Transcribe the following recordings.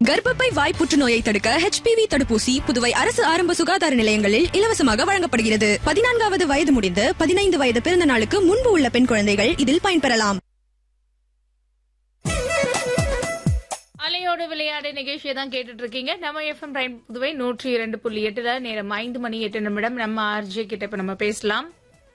கர்ப்பப்பை வாய் புற்றுநோயை தடுக்க ஹெச்பிவி தடுப்பூசி புதுவை அரசு ஆரம்ப சுகாதார நிலையங்களில் இலவசமாக வழங்கப்படுகிறது பதினான்காவது வயது முடிந்து பதினைந்து வயது பிறந்த நாளுக்கு முன்பு உள்ள பெண் குழந்தைகள் இதில் பயன்பெறலாம் அலையோடு விளையாடு நிகழ்ச்சியை தான் கேட்டுட்டு இருக்கீங்க நம்ம எஃப்எம் ரைன் புதுவை நூற்றி இரண்டு புள்ளி எட்டுல நேரம் ஐந்து மணி எட்டு நிமிடம் நம்ம ஆர்ஜே கிட்ட இப்ப நம்ம பேசலாம்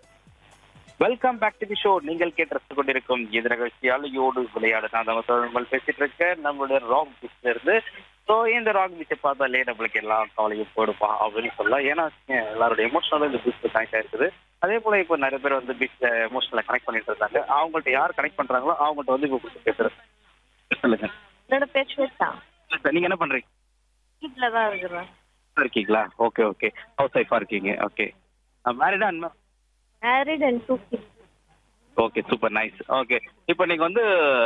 welcome back to the show நீங்கள் கேட்டு ரசித்து கொண்டிருக்கும் இந்த நிகழ்ச்சி அலையோடு விளையாடு நான் தான் தொடர்புகள் பேசிட்டு இருக்கேன் நம்மளுடைய ராக் பீச்ல இருந்து ஸோ இந்த ராக் பீச்சை பார்த்தாலே நம்மளுக்கு எல்லாம் கவலையும் போடுப்பா அப்படின்னு சொல்லலாம் ஏன்னா ஏன் எல்லாருடைய எமோஷனலும் இந்த பீச்சில் கனெக்ட் ஆயிருக்குது அதே போல இப்போ நிறைய பேர் வந்து பீச்சில் எமோஷனல கனெக்ட் பண்ணிட்டு இருக்காங்க அவங்கள்ட்ட யார் கனெக்ட் பண்றாங்களோ அவங்கள்ட்ட வந்து இப்போ கொடுத்து பேசுறேன் சொல்லுங்க என்னோட பேர் ஸ்வேதா இல்ல, நீங்க என்ன பண்றீங்க வீட்டில் தான் இருக்கிறேன் இருக்கீங்களா ஓகே ஓகே ஹவுஸ் ஒய்ஃபா இருக்கீங்க ஓகே மேரிடா அன்மா married and two kids okay super nice okay இப்போ நீங்க வந்து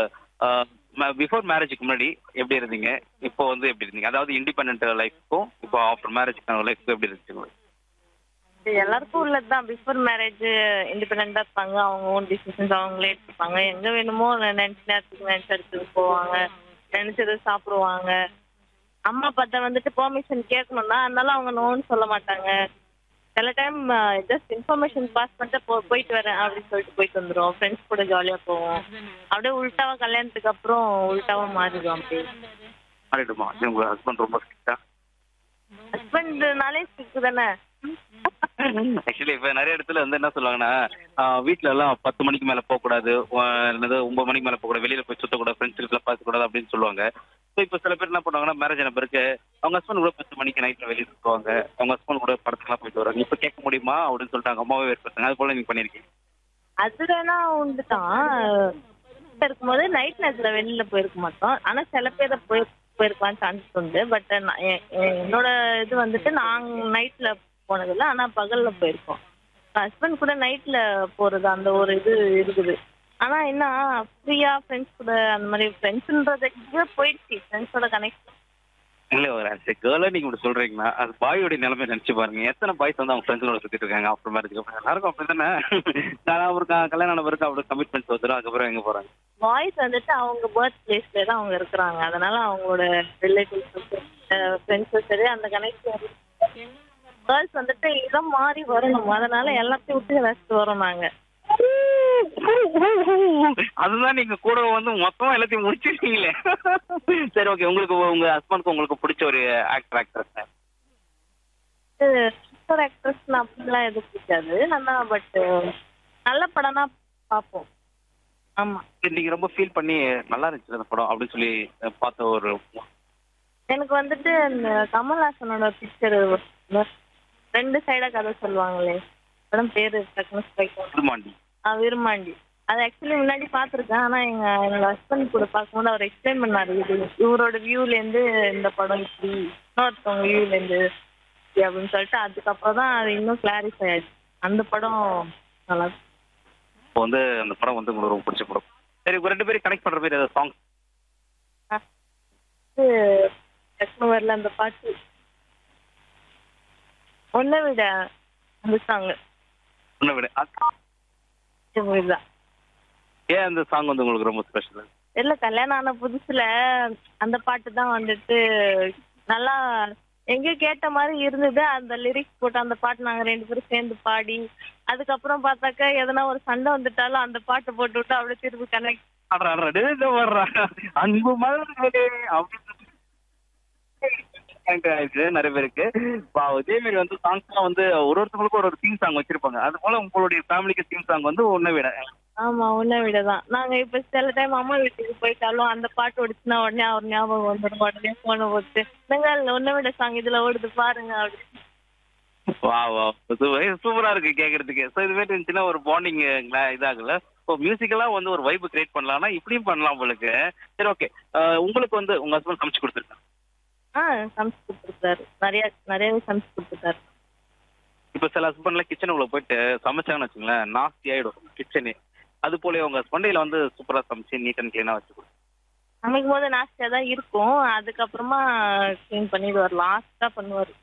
பிஃபோர் மேரேஜுக்கு முன்னாடி எப்படி இருந்தீங்க இப்போ வந்து எப்படி இருந்தீங்க அதாவது இண்டிபெண்ட் லைஃப்க்கும் இப்போ ஆஃப்டர் மேரேஜுக்கான லைஃப்க்கும் எப்படி இருந்துச்சு உங்களுக்கு இது எல்லாருக்கும் உள்ளது தான் பிஃபோர் மேரேஜ் இண்டிபெண்டாக இருப்பாங்க அவங்க ஓன் டிசிஷன்ஸ் அவங்களே எடுத்துப்பாங்க எங்கே வேணுமோ நினச்ச நேரத்துக்கு நினச்ச இடத்துக்கு போவாங்க நினச்சதை சாப்பிடுவாங்க அம்மா அப்பாட்ட வந்துட்டு பெர்மிஷன் கேட்கணும்னா அதனால அவங்க நோன்னு சொல்ல மாட்டாங்க சில டைம் ஜஸ்ட் இன்ஃபர்மேஷன் பாஸ் பண்ணிட்டு போ போயிட்டு வரேன் அப்படின்னு சொல்லிட்டு போயிட்டு வந்துடும் ஃப்ரெண்ட்ஸ் கூட ஜாலியாக போவோம் அப்படியே உள்டாவா கல்யாணத்துக்கு அப்புறம் உள்டாவா மாறிடும் அப்படியே மாறிடுமா உங்க ஹஸ்பண்ட் ரொம்ப ஸ்ட்ரிக்டா ஹஸ்பண்ட்னாலே ஸ்ட்ரிக்ட் தானே ஆக்சுவலி இப்போ நிறைய இடத்துல வந்து என்ன சொல்லுவாங்கன்னா ஆஹ் வீட்ல எல்லாம் பத்து மணிக்கு மேல போக கூடாது என்னது ஒன்பது மணிக்கு மேல போக கூடாது வெளியில போய் சுத்தக்கூடாது ஃப்ரெண்ட்ஸ் எல்லாம் பார்க்க கூடாது அப்படின்னு சொல்லுவாங்க ஸோ இப்போ சில பேர் என்ன பண்ணுவாங்கன்னா மேரேஜ் ஆன பிறகு அவங்க ஹஸ்பண்ட் கூட பத்து மணிக்கு நைட்ல வெளியே சுற்றுவாங்க அவங்க ஹஸ்பண்ட் கூட படத்துக்குலாம் போயிட்டு வராங்க இப்போ கேட்க முடியுமா அப்படின்னு சொல்லிட்டு அவங்க அம்மாவே ஏற்படுத்தாங்க அது போல நீங்க பண்ணிருக்கீங்க அது வேணா உண்டு தான் இருக்கும்போது நைட் நேரத்துல வெளியில போயிருக்க மாட்டோம் ஆனா சில பேர் போய் போயிருக்கலாம் சான்சஸ் உண்டு பட் என்னோட இது வந்துட்டு நாங்க நைட்ல போனதில்ல ஆனா பகல்ல போயிருக்கோம் ஹஸ்பண்ட் கூட நைட்ல போறது அந்த ஒரு இது இருக்குது ஆனா என்ன ஃப்ரீயா ஃப்ரெண்ட்ஸ் கூட அந்த மாதிரி ஃப்ரெண்ட்ஸ்ன்றதுக்கு போயிடுச்சு ஃப்ரெண்ட்ஸோட கனெக்ட் இல்ல ஒரு ஆஸ் கேர்ளா நீங்க இப்படி சொல்றீங்கன்னா அது பாயோட நிலைமை நினைச்சு பாருங்க எத்தனை பாய்ஸ் வந்து அவங்க ஃப்ரெண்ட்ஸோட சுத்திட்டு இருக்காங்க ஆஃப்டர் மேரேஜ் அப்புறம் எல்லாருக்கும் அப்படி தானே நான் அவருக்கு கல்யாணம் ஆன பிறகு அப்படி கமிட்மெண்ட்ஸ் வந்துடும் அதுக்கப்புறம் எங்க போறாங்க பாய்ஸ் வந்துட்டு அவங்க பர்த் பிளேஸ்ல தான் அவங்க இருக்கிறாங்க அதனால அவங்களோட ரிலேட்டிவ்ஸ் ஃப்ரெண்ட்ஸும் சரி அந்த கனெக்ஷன் கேர்ள்ஸ் வந்துட்டு இடம் மாறி வரணும் அதனால எல்லாத்தையும் விட்டு ரசித்து வரோம் நாங்க அதுதான் நீங்க கூட வந்து மொத்தமா எல்லாத்தையும் முடிச்சிருக்கீங்களே சரி ஓகே உங்களுக்கு உங்க ஹஸ்பண்ட்க்கு உங்களுக்கு பிடிச்ச ஒரு ஆக்டர் ஆக்ட்ரஸ் சூப்பர் ஆக்ட்ரஸ் அப்படிலாம் எதுவும் பிடிக்காது ஆனா பட் நல்ல படம்னா பார்ப்போம் ஆமா நீங்க ரொம்ப ஃபீல் பண்ணி நல்லா இருந்துச்சு அந்த படம் அப்படின்னு சொல்லி அஹ், பார்த்த ஒரு எனக்கு வந்துட்டு இந்த கமல்ஹாசனோட பிக்சர் ரெண்டு சைடா கதை சொல்லுவாங்களே படம் பேரு டக்குனு ஸ்ட்ரைக் புதுமாண்டி ஆ விரும்மாண்டி அது ஆக்சுவலி முன்னாடி பார்த்துருக்கேன் ஆனால் எங்கள் என்னோட ஹஸ்பண்ட் கூட பார்க்கும்போது அவர் எக்ஸ்பிளைன் பண்ணாரு இது இவரோட வியூலேருந்து இந்த படம் இப்படி இன்னொருத்தவங்க வியூலேருந்து இப்படி அப்படின்னு சொல்லிட்டு அதுக்கப்புறம் தான் அது இன்னும் கிளாரிஃபை ஆயிடுச்சு அந்த படம் நல்லா இருக்கு. இப்போ வந்து அந்த படம் வந்து உங்களுக்கு ரொம்ப பிடிச்ச படம் சரி உங்க ரெண்டு பேரும் கனெக்ட் பண்ற மாதிரி ஏதாவது சாங் ஆ, இது டக்குனு வரல அந்த பாட்டு ஒன்றை விட அந்த சாங் ஒன்றை விட அது- இதுதான் ஏன் அந்த சாங் வந்து உங்களுக்கு ரொம்ப ஸ்பெஷல் இல்ல கல்யாணம் ஆன புதுசுல அந்த பாட்டு தான் வந்துட்டு நல்லா எங்க கேட்ட மாதிரி இருந்தது அந்த லிரிக்ஸ் போட்டு அந்த பாட்டு நாங்க ரெண்டு பேரும் சேர்ந்து பாடி அதுக்கப்புறம் பார்த்தாக்கா எதனா ஒரு சண்டை வந்துட்டாலும் அந்த பாட்டு போட்டு விட்டு அப்படியே திருப்பி கனெக்ட் அட்ரா அட்ரா டேய் இதோ வர்றா அன்பு மலர்களே அப்படின்னு connect ஆயிடுச்சு நிறைய பேருக்கு பா, இதே மாதிரி வந்து சாங்ஸ்லாம் வந்து ஒரு ஒருத்தவங்களுக்கும் ஒரு ஒரு தீம் சாங் வச்சிருப்பாங்க அது போல உங்களுடைய ஃபேமிலிக்கு தீம் சாங் வந்து ஒன்றை விட ஆமா உன்னை விடதான் நாங்க இப்ப சில டைம் அம்மா வீட்டுக்கு போயிட்டாலும் அந்த பாட்டு ஓடிச்சுன்னா உடனே அவர் ஞாபகம் வந்துடும் உடனே போன போட்டு நீங்கள் உன்னை விட சாங் இதுல ஓடுது பாருங்க அப்படின்னு வா வா சூப்பரா இருக்கு கேக்குறதுக்கு ஸோ இது மாதிரி இருந்துச்சுன்னா ஒரு பாண்டிங் இதாகல இப்போ மியூசிக்கெல்லாம் வந்து ஒரு வைப் கிரியேட் பண்ணலாம்னா இப்படியும் பண்ணலாம் உங்களுக்கு சரி ஓகே உங்களுக்கு வந்து உங்க ஹஸ்பண்ட் சமைச்சு கொடுத்துருக்காங்க ஆ சமைச்சு கொடுத்துருக்காரு நிறைய நிறையவே சமைச்சு கொடுத்துருக்காரு இப்போ சில ஹஸ்பண்ட்லாம் கிச்சனுக்குள்ள போயிட்டு சமைச்சாங்கன்னு வச்சுங்களேன் நாஸ்தி ஆயிடும் கிச்சனு அது போல உங்க ஹஸ்பண்டையில வந்து சூப்பரா சமைச்சு நீட் அண்ட் கிளீனா வச்சு கொடுக்கும் சமைக்கும் போது நாஸ்தியா தான் இருக்கும் அதுக்கப்புறமா க்ளீன் பண்ணிடுவார் லாஸ்டா பண்ணுவார்